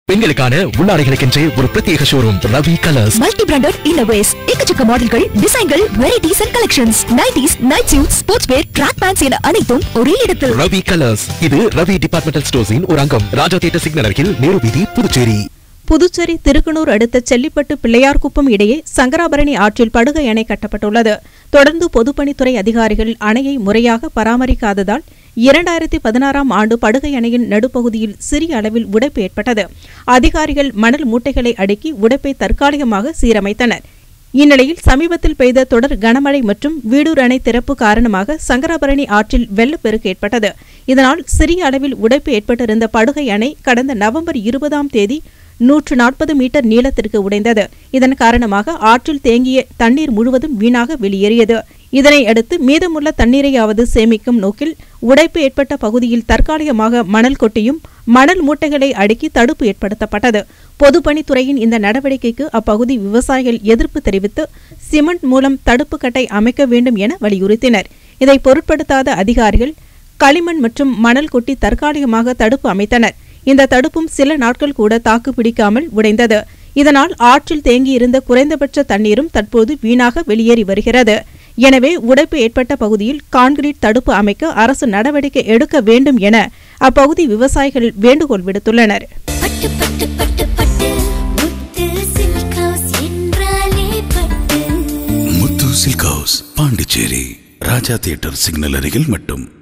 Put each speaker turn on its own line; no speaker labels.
பெண்களுக்கான உள்ளாடைகளுக்கென்றே ஒரு பிரத்யேக showroom Ravi colours
multi branded innerwears எக்கச்சக்க மாடல்கள் டிசைன்கள் varieties and collections nighties night suit sports wear track pants என அனைத்தும் ஒரே இடத்தில்
ரவி கலர்ஸ் இது ரவி டிபார்ட்மெண்டல் ஸ்டோர்ஸின் ஒரு அங்கம் ராஜா தியேட்டர் சிக்னல் அருகில் நேரு வீதி புதுச்சேரி
புதுச்சேரி திருக்கனூர் அடுத்த செல்லிப்பட்டு பிள்ளையார்குப்பம் இடையே சங்கராபரணி ஆற்றில் படுகை அணை கட்டப்பட்டுள்ளது தொடர்ந்து பொதுப்பணித்துறை அதிகாரிகள் அணையை முறையாக பராமரிக்காததால் இரண்டாயிரத்தி பதினாறாம் ஆண்டு படுகை அணையின் நடுப்பகுதியில் சிறிய அளவில் உடைப்பு ஏற்பட்டது அதிகாரிகள் மணல் மூட்டைகளை அடுக்கி உடைப்பை தற்காலிகமாக சீரமைத்தனர் இந்நிலையில் சமீபத்தில் பெய்த தொடர் கனமழை மற்றும் வீடூர் அணை திறப்பு காரணமாக சங்கராபரணி ஆற்றில் வெள்ளப்பெருக்கு ஏற்பட்டது இதனால் சிறிய அளவில் உடைப்பு ஏற்பட்டிருந்த படுகை அணை கடந்த நவம்பர் இருபதாம் தேதி நூற்று நாற்பது மீட்டர் நீளத்திற்கு உடைந்தது இதன் காரணமாக ஆற்றில் தேங்கிய தண்ணீர் முழுவதும் வீணாக வெளியேறியது இதனை அடுத்து மீதமுள்ள தண்ணீரையாவது சேமிக்கும் நோக்கில் உடைப்பு ஏற்பட்ட பகுதியில் தற்காலிகமாக மணல் கொட்டியும் மணல் மூட்டைகளை அடுக்கி தடுப்பு ஏற்படுத்தப்பட்டது பொதுப்பணித்துறையின் இந்த நடவடிக்கைக்கு அப்பகுதி விவசாயிகள் எதிர்ப்பு தெரிவித்து சிமெண்ட் மூலம் தடுப்பு கட்டை அமைக்க வேண்டும் என வலியுறுத்தினர் இதை பொருட்படுத்தாத அதிகாரிகள் களிமண் மற்றும் மணல் கொட்டி தற்காலிகமாக தடுப்பு அமைத்தனர் இந்த தடுப்பும் சில நாட்கள் கூட தாக்கு பிடிக்காமல் உடைந்தது இதனால் ஆற்றில் தேங்கியிருந்த குறைந்தபட்ச தண்ணீரும் தற்போது வீணாக வெளியேறி வருகிறது எனவே உடைப்பு ஏற்பட்ட பகுதியில் கான்கிரீட் தடுப்பு அமைக்க அரசு நடவடிக்கை எடுக்க வேண்டும் என அப்பகுதி விவசாயிகள் வேண்டுகோள் விடுத்துள்ளனர்
பட்டு பட்டு பட்டு பட்டு முத்து சில்க் ஹவுஸ் என்றாலே பட்டு
Muthu silk house Pondicherry Raja theatre signal அருகில் மட்டும்